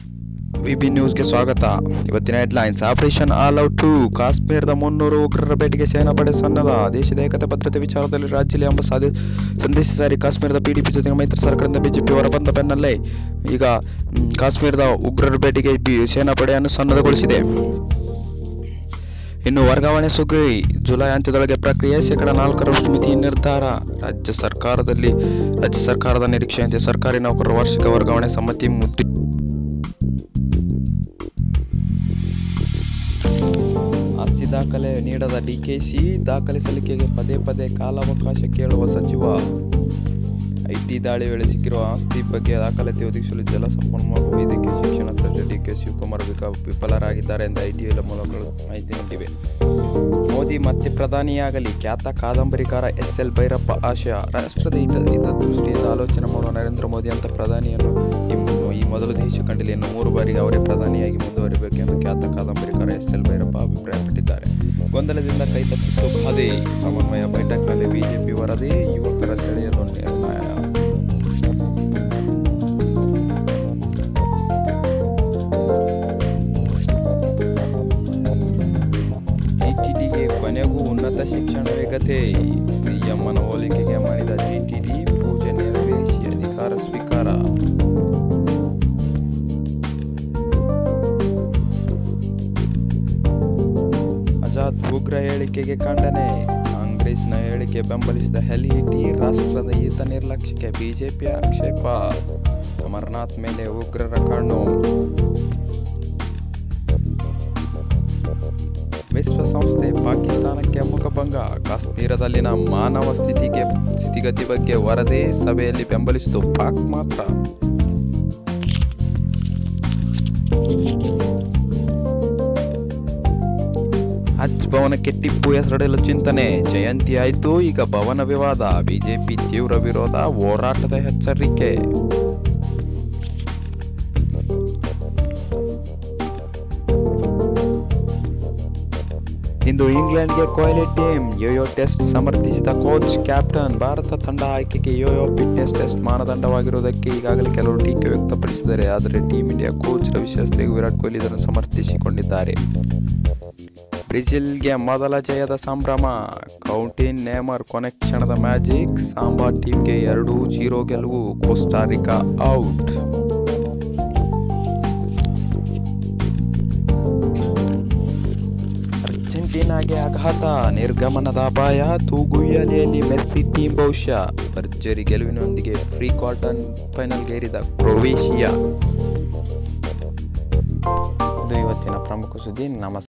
VB ನ್ಯೂಸ್ಗೆ ಸ್ವಾಗತ ಇವತ್ತಿನ headlines operation all out two ಕಾಶ್ಮೀರದ ಮುನ್ನೂರು ಉಗ್ರರ ಭೇಟಿಗೆ ಸೇನಾಪಡೆ ಸನ್ನದ ದೇಶದ ಏಕತೆ ಭದ್ರತೆ ವಿಚಾರದಲ್ಲಿ ರಾಜ್ಯದಲ್ಲಿ ಎಂಬ ಸಾಧಿ ಸಂದೇಶ ಸಾರಿ ಕಾಶ್ಮೀರದ ಪಿಡಿಪಿ ಜೊತೆಗೆ ಮೈತ್ರಿ ಸರ್ಕಾರದಿಂದ ಬಿಜೆಪಿ ಹೊರಬಂದ ಬೆನ್ನಲ್ಲೇ ಈಗ ಮ್, ಕಾಶ್ಮೀರದ ಉಗ್ರರ ಭೇಟಿಗೆ ಬಿ ಸೇನಾಪಡೆಯನ್ನು ಸನ್ನದ್ಧಗೊಳಿಸಿದೆ ಇನ್ನು ವರ್ಗಾವಣೆ ಸುಗ್ರಿ ಜುಲೈ ಅಂತ್ಯದೊಳಗೆ ಪ್ರಕ್ರಿಯೆ ಶೇಕಡ ನಾಲ್ಕರಷ್ಟು ಮಿತಿ ನಿರ್ಧಾರ ರಾಜ್ಯ ಸರ್ಕಾರದಲ್ಲಿ ರಾಜ್ಯ ಸರ್ಕಾರದ ನಿರೀಕ್ಷೆಯಂತೆ ಸರ್ಕಾರಿ ನೌಕರರ ವಾರ್ಷಿಕ ವರ್ಗಾವಣೆ ಸಮ್ಮತಿ ಮುದ್ರಿ ಆಸ್ತಿ ದಾಖಲೆ ನೀಡದ ಡಿಕೆಶಿ ದಾಖಲೆ ಸಲ್ಲಿಕೆಗೆ ಪದೇ ಪದೇ ಕಾಲಾವಕಾಶ ಕೇಳುವ ಸಚಿವ ಐಟಿ ದಾಳಿ ವೇಳೆ ಸಿಕ್ಕಿರುವ ಆಸ್ತಿ ಬಗ್ಗೆ ದಾಖಲಾತಿ ಒದಗಿಸಲು ಜಲಸಂಪನ್ಮೂಲ ವೈದ್ಯಕೀಯ ಶಿಕ್ಷಣ ಸಚಿವ ಡಿಕೆ ಶಿವಕುಮಾರ್ ವಿಕ ವಿಫಲರಾಗಿದ್ದಾರೆ ಎಂದು ಐಟಿ ಮೂಲಗಳು ಮಾಹಿತಿ ನೀಡಿವೆ ಮೋದಿ ಮತ್ತೆ ಪ್ರಧಾನಿಯಾಗಲಿ ಖ್ಯಾತ ಕಾದಂಬರಿಕಾರ ಎಸ್ ಎಲ್ ಭೈರಪ್ಪ ಆಶಯ ರಾಷ್ಟ್ರದ ಹಿತ ಹಿತದೃಷ್ಟಿಯಿಂದ ಆಲೋಚನೆ ಮಾಡುವ ನರೇಂದ್ರ ಮೋದಿ ಅಂತ ಪ್ರಧಾನಿಯನ್ನು ಈ ಮು- ಈ ಮೊದಲು ದೇಶ ಕಂಡಿಲ್ಲ ಇನ್ನು ಮೂರು ಬಾರಿ ಅವರೇ ಪ್ರಧಾನಿಯಾಗಿ ಮುಂದುವರಿಬೇಕೆಂದು ಖ್ಯಾತ ಕಾದಂಬರಿಕಾರ ಎಸ್ ಎಲ್ ಭೈರಪ್ಪ ಅಭಿಪ್ರಾಯಪಟ್ಟಿದ್ದಾರೆ ಗೊಂದಲದಿಂದ ಕೈತಪ್ಪಿತ್ತು ಬಾಧೆ ಸಮನ್ವಯ ಬೈಠಕ್ನಲ್ಲಿ ಬಿಜೆಪಿ ವರದಿ ಯುವಕರ ಸೆಳೆಯಲು ನಿರ್ಣಯ ಜಿಟಿಡಿಗೆ ಕೊನೆಗೂ ಉನ್ನತ ಶಿಕ್ಷಣವೇ ಗತೆ ಸಿಎಂನ ಹೋಲಿಕೆಗೆ ಮಾಡಿದ ಜಿಟಿಡಿ ಪೂಜೆ ನೆರವೇರಿಸಿ ಅಧಿಕಾರ ಸ್ವೀಕಾರ ಆಜಾದ್ ಉಗ್ರ ಹೇಳಿಕೆಗೆ ಖಂಡನೆ ಕಾಂಗ್ರೆಸ್ನ ಹೇಳಿಕೆ ಬೆಂಬಲಿಸಿದ ಹೆಲಿಹಿಟಿ ರಾಷ್ಟ್ರದ ಹಿತ ನಿರ್ಲಕ್ಷ್ಯಕ್ಕೆ ಬಿಜೆಪಿ ಆಕ್ಷೇಪ ಅಮರನಾಥ್ ಮೇಲೆ ಉಗ್ರರ ಕಣ್ಣು ವಿಶ್ವಸಂಸ್ಥೆ ಪಾಕಿಸ್ತಾನಕ್ಕೆ ಮುಖಭಂಗ ಕಾಶ್ಮೀರದಲ್ಲಿನ ಮಾನವ ಸ್ಥಿತಿಗೆ ಸ್ಥಿತಿಗತಿ ಬಗ್ಗೆ ವರದಿ ಸಭೆಯಲ್ಲಿ ಬೆಂಬಲಿಸಿತು ಪಾಕ್ ಮಾತ್ರ ಹಜ್ ಭವನಕ್ಕೆ ಟಿಪ್ಪು ಹೆಸರಿಡಲು ಚಿಂತನೆ ಜಯಂತಿ ಆಯ್ತು ಈಗ ಭವನ ವಿವಾದ ಬಿಜೆಪಿ ತೀವ್ರ ವಿರೋಧ ಹೋರಾಟದ ಎಚ್ಚರಿಕೆ ಇಂದು ಇಂಗ್ಲೆಂಡ್ಗೆ ಕೊಹ್ಲಿ ಟೀಮ್ ಯೋಯೋ ಟೆಸ್ಟ್ ಸಮರ್ಥಿಸಿದ ಕೋಚ್ ಕ್ಯಾಪ್ಟನ್ ಭಾರತ ತಂಡ ಆಯ್ಕೆಗೆ ಯೋಯೋ ಫಿಟ್ನೆಸ್ ಟೆಸ್ಟ್ ಮಾನದಂಡವಾಗಿರುವುದಕ್ಕೆ ಈಗಾಗಲೇ ಕೆಲವರು ಟೀಕೆ ವ್ಯಕ್ತಪಡಿಸಿದ್ದಾರೆ ಆದರೆ team India coach Ravi Shastri Virat Kohli ಇದನ್ನು ಸಮರ್ಥಿಸಿಕೊಂಡಿದ್ದಾರೆ ಬ್ರೆಜಿಲ್ಗೆ ಮೊದಲ ಜಯದ ಸಂಭ್ರಮ ಕೌಂಟಿನ್ ನೇಮರ್ ಕೊನೆ ಕ್ಷಣದ ಮ್ಯಾಜಿಕ್ ಸಾಂಬಾ ಟೀಮ್ಗೆ ಎರಡು ಜೀರೋ ಗೆಲುವು ಕೋಸ್ಟಾರಿಕಾ ಔಟ್ ಅರ್ಜೆಂಟೀನಾಗೆ ಆಘಾತ ನಿರ್ಗಮನದ ಅಪಾಯ ತೂಗುಯ್ಯಲೆಯಲ್ಲಿ ಮೆಸ್ಸಿ ಟೀಮ್ ಬಹುಶಃ ಭರ್ಜರಿ ಗೆಲುವಿನೊಂದಿಗೆ ಪ್ರೀ ಕ್ವಾರ್ಟರ್ ಫೈನಲ್ಗೇರಿದ ಕ್ರೊವೇಷಿಯಾ ಇದು ಇವತ್ತಿನ ಪ್ರಮುಖ ಸುದ್ದಿ ನಮಸ್ಕಾರ